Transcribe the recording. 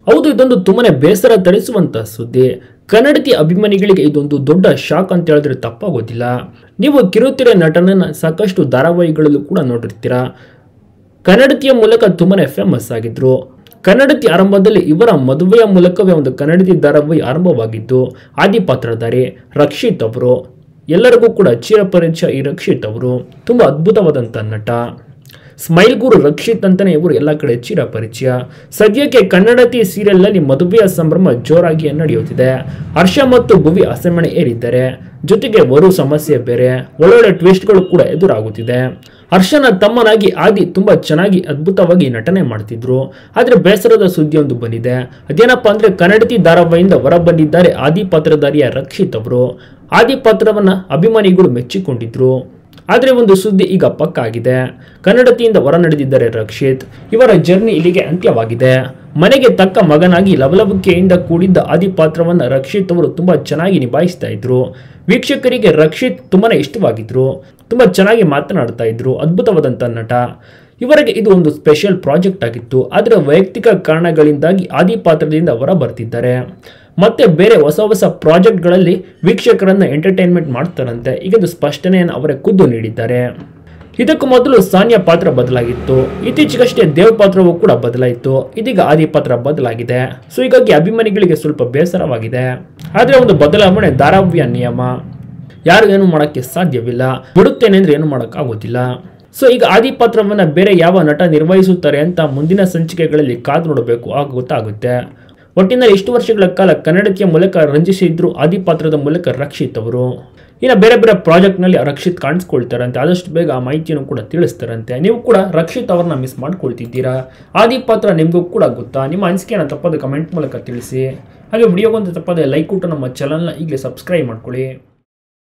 ಹೌದು ಇದೊಂದು ತುಂಬಾನೇ ಬೇಸರ ತರಿಸುವಂತ ಸುದ್ದಿ ಕನ್ನಡತಿ ಅಭಿಮಾನಿಗಳಿಗೆ ಇದೊಂದು ದೊಡ್ಡ ಶಾಕ್ ಅಂತ ಹೇಳಿದ್ರೆ ತಪ್ಪಾಗೋದಿಲ್ಲ ನೀವು ಕಿರುತೆರೆ ನಟನನ್ನ ಸಾಕಷ್ಟು ಧಾರಾವಾಹಿಗಳಲ್ಲೂ ಕೂಡ ನೋಡಿರ್ತೀರಾ ಕನ್ನಡತಿಯ ಮೂಲಕ ತುಂಬಾನೇ ಫೇಮಸ್ ಆಗಿದ್ರು ಕನ್ನಡತಿ ಆರಂಭದಲ್ಲಿ ಇವರ ಮದುವೆಯ ಮೂಲಕವೇ ಒಂದು ಕನ್ನಡತಿ ಧಾರಾವಾಹಿ ಆರಂಭವಾಗಿದ್ದು ಆದಿ ಪಾತ್ರಧಾರಿ ರಕ್ಷಿತ್ ಅವರು ಎಲ್ಲರಿಗೂ ಕೂಡ ಚಿರಪರಿಚಯ ಈ ರಕ್ಷಿತ್ ಅವರು ತುಂಬ ಅದ್ಭುತವಾದಂಥ ನಟ ಸ್ಮೈಲ್ ಗುರು ರಕ್ಷಿತ್ ಅಂತಾನೆ ಇವರು ಎಲ್ಲ ಕಡೆ ಚಿರ ಪರಿಚಯ ಸದ್ಯಕ್ಕೆ ಕನ್ನಡತಿ ಸೀರಿಯಲ್ನಲ್ಲಿ ಮದುವೆಯ ಸಂಭ್ರಮ ಜೋರಾಗಿ ನಡೆಯುತ್ತಿದೆ ಹರ್ಷ ಮತ್ತು ಭುವಿ ಹಸೆಮಣೆ ಏರಿದ್ದಾರೆ ಜೊತೆಗೆ ವರು ಸಮಸ್ಯೆ ಬೇರೆ ಒಳ್ಳೊಳ್ಳೆ ಟ್ವಿಸ್ಟ್ಗಳು ಕೂಡ ಎದುರಾಗುತ್ತಿದೆ ಹರ್ಷನ ತಮ್ಮನಾಗಿ ಆದಿ ತುಂಬಾ ಚೆನ್ನಾಗಿ ಅದ್ಭುತವಾಗಿ ನಟನೆ ಮಾಡ್ತಿದ್ರು ಆದ್ರೆ ಬೇಸರದ ಸುದ್ದಿ ಒಂದು ಬಂದಿದೆ ಅದೇನಪ್ಪ ಅಂದ್ರೆ ಕನ್ನಡತಿ ಧಾರಾವಾಹಿಯಿಂದ ಹೊರ ಬಂದಿದ್ದಾರೆ ಆದಿ ಪಾತ್ರಧಾರಿಯ ರಕ್ಷಿತ್ ಅವರು ಆದಿ ಪಾತ್ರವನ್ನ ಅಭಿಮಾನಿಗಳು ಮೆಚ್ಚಿಕೊಂಡಿದ್ರು ಆದರೆ ಒಂದು ಸುದ್ದಿ ಈಗ ಪಕ್ಕ ಆಗಿದೆ ಕನ್ನಡತಿಯಿಂದ ಹೊರ ನಡೆದಿದ್ದಾರೆ ರಕ್ಷಿತ್ ಇವರ ಜರ್ನಿ ಇಲ್ಲಿಗೆ ಅಂತ್ಯವಾಗಿದೆ ಮನೆಗೆ ತಕ್ಕ ಮಗನಾಗಿ ಲವಲವಿಕೆಯಿಂದ ಕೂಡಿದ್ದ ಆದಿ ಪಾತ್ರವನ್ನು ರಕ್ಷಿತ್ ಅವರು ತುಂಬಾ ಚೆನ್ನಾಗಿ ನಿಭಾಯಿಸ್ತಾ ಇದ್ರು ವೀಕ್ಷಕರಿಗೆ ರಕ್ಷಿತ್ ತುಂಬಾನೇ ಇಷ್ಟವಾಗಿದ್ರು ತುಂಬಾ ಚೆನ್ನಾಗಿ ಮಾತನಾಡ್ತಾ ಇದ್ರು ಅದ್ಭುತವಾದಂಥ ನಟ ಇವರಿಗೆ ಇದು ಒಂದು ಸ್ಪೆಷಲ್ ಪ್ರಾಜೆಕ್ಟ್ ಆಗಿತ್ತು ಆದರೆ ವೈಯಕ್ತಿಕ ಕಾರಣಗಳಿಂದಾಗಿ ಆದಿ ಪಾತ್ರದಿಂದ ಹೊರ ಬರ್ತಿದ್ದಾರೆ ಮತ್ತೆ ಬೇರೆ ಹೊಸ ಹೊಸ ಪ್ರಾಜೆಕ್ಟ್ಗಳಲ್ಲಿ ವೀಕ್ಷಕರನ್ನ ಎಂಟರ್ಟೈನ್ಮೆಂಟ್ ಮಾಡ್ತಾರಂತೆ ಈಗ ಇದು ಸ್ಪಷ್ಟನೆಯನ್ನು ಅವರೇ ಖುದ್ದು ನೀಡಿದ್ದಾರೆ ಇದಕ್ಕೂ ಮೊದಲು ಸಾನ್ಯಾ ಪಾತ್ರ ಬದಲಾಗಿತ್ತು ಇತ್ತೀಚೆಗಷ್ಟೇ ದೇವ್ ಪಾತ್ರವೂ ಕೂಡ ಬದಲಾಯಿತು ಇದೀಗ ಆದಿ ಪಾತ್ರ ಬದಲಾಗಿದೆ ಸೊ ಹೀಗಾಗಿ ಅಭಿಮಾನಿಗಳಿಗೆ ಸ್ವಲ್ಪ ಬೇಸರವಾಗಿದೆ ಆದರೆ ಒಂದು ಬದಲಾವಣೆ ಧಾರಾವಾಹಿಯ ನಿಯಮ ಯಾರು ಏನು ಮಾಡೋಕ್ಕೆ ಸಾಧ್ಯವಿಲ್ಲ ಬಿಡುತ್ತೇನೆ ಅಂದ್ರೆ ಏನು ಮಾಡೋಕ್ಕಾಗೋದಿಲ್ಲ ಸೊ ಈಗ ಆದಿ ಪಾತ್ರವನ್ನ ಬೇರೆ ಯಾವ ನಟ ನಿರ್ವಹಿಸುತ್ತಾರೆ ಅಂತ ಮುಂದಿನ ಸಂಚಿಕೆಗಳಲ್ಲಿ ಕಾದು ನೋಡಬೇಕು ಆಗ ಗೊತ್ತಾಗುತ್ತೆ ಒಟ್ಟಿನಲ್ಲಿ ಇಷ್ಟು ವರ್ಷಗಳ ಕಾಲ ಕನ್ನಡತಿಯ ಮೂಲಕ ರಂಜಿಸಿದ್ರು ಆದಿ ಪಾತ್ರದ ಮೂಲಕ ರಕ್ಷಿತ್ ಅವರು ಇನ್ನು ಬೇರೆ ಬೇರೆ ಪ್ರಾಜೆಕ್ಟ್ನಲ್ಲಿ ರಕ್ಷಿತ್ ಕಾಣಿಸ್ಕೊಳ್ತಾರಂತೆ ಆದಷ್ಟು ಬೇಗ ಆ ಮಾಹಿತಿಯನ್ನು ಕೂಡ ತಿಳಿಸ್ತಾರಂತೆ ನೀವು ಕೂಡ ರಕ್ಷಿತ್ ಅವ್ರನ್ನ ಮಿಸ್ ಮಾಡ್ಕೊಳ್ತಿದ್ದೀರಾ ಆದಿ ಪಾತ್ರ ನಿಮಗೂ ಕೂಡ ಗೊತ್ತಾ ನಿಮ್ಮ ಅನಿಸಿಕೆಯನ್ನು ತಪ್ಪದೆ ಕಮೆಂಟ್ ಮೂಲಕ ತಿಳಿಸಿ ಹಾಗೆ ವಿಡಿಯೋಗೊಂದು ತಪ್ಪದೆ ಲೈಕ್ ಕೊಟ್ಟು ನಮ್ಮ ಚಾನಲ್ನ ಈಗಲೇ ಸಬ್ಸ್ಕ್ರೈಬ್ ಮಾಡ್ಕೊಳ್ಳಿ